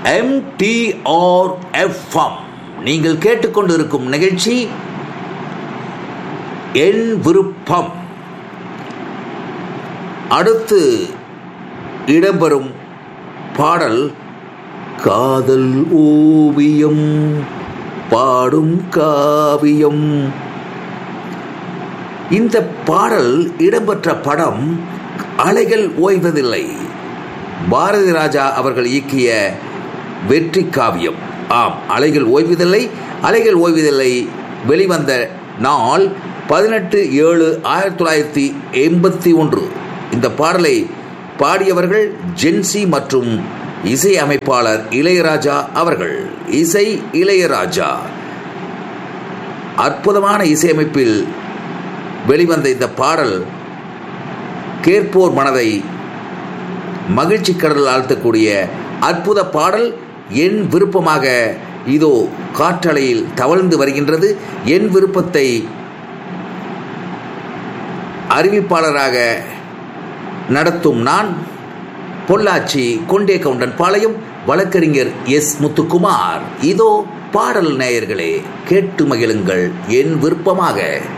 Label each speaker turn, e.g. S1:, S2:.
S1: MTR FM நீங்கள் கேட்டுக்கொண்டிருக்கும் நிகழ்ச்சி என் விருப்பம் அடுத்து இடம்பெறும் பாடல் காதல் ஓவியம் பாடும் காவியம் இந்த பாடல் இடம்பெற்ற படம் அலைகள் ஓய்வதில்லை பாரதி ராஜா அவர்கள் இயக்கிய வெற்றி காவியம் ஆம் அலைகள் ஓய்வதில்லை அலைகள் ஓய்வதில்லை வெளிவந்த நாள் பதினெட்டு ஏழு ஆயிரத்தி தொள்ளாயிரத்தி எண்பத்தி ஒன்று இந்த பாடலை பாடியவர்கள் ஜென்சி மற்றும் இசை அமைப்பாளர் இளையராஜா அவர்கள் இசை இளையராஜா அற்புதமான இசையமைப்பில் வெளிவந்த இந்த பாடல் கேட்போர் மனதை மகிழ்ச்சி கடலில் ஆழ்த்தக்கூடிய அற்புத பாடல் என் விருப்பமாக இதோ காற்றலையில் தவழ்ந்து வருகின்றது என் விருப்பத்தை அறிவிப்பாளராக நடத்தும் நான் பொள்ளாச்சி கொண்டே கவுண்டன் பாளையம் வழக்கறிஞர் எஸ் முத்துக்குமார் இதோ பாடல் நேயர்களே கேட்டு மகிழுங்கள் என் விருப்பமாக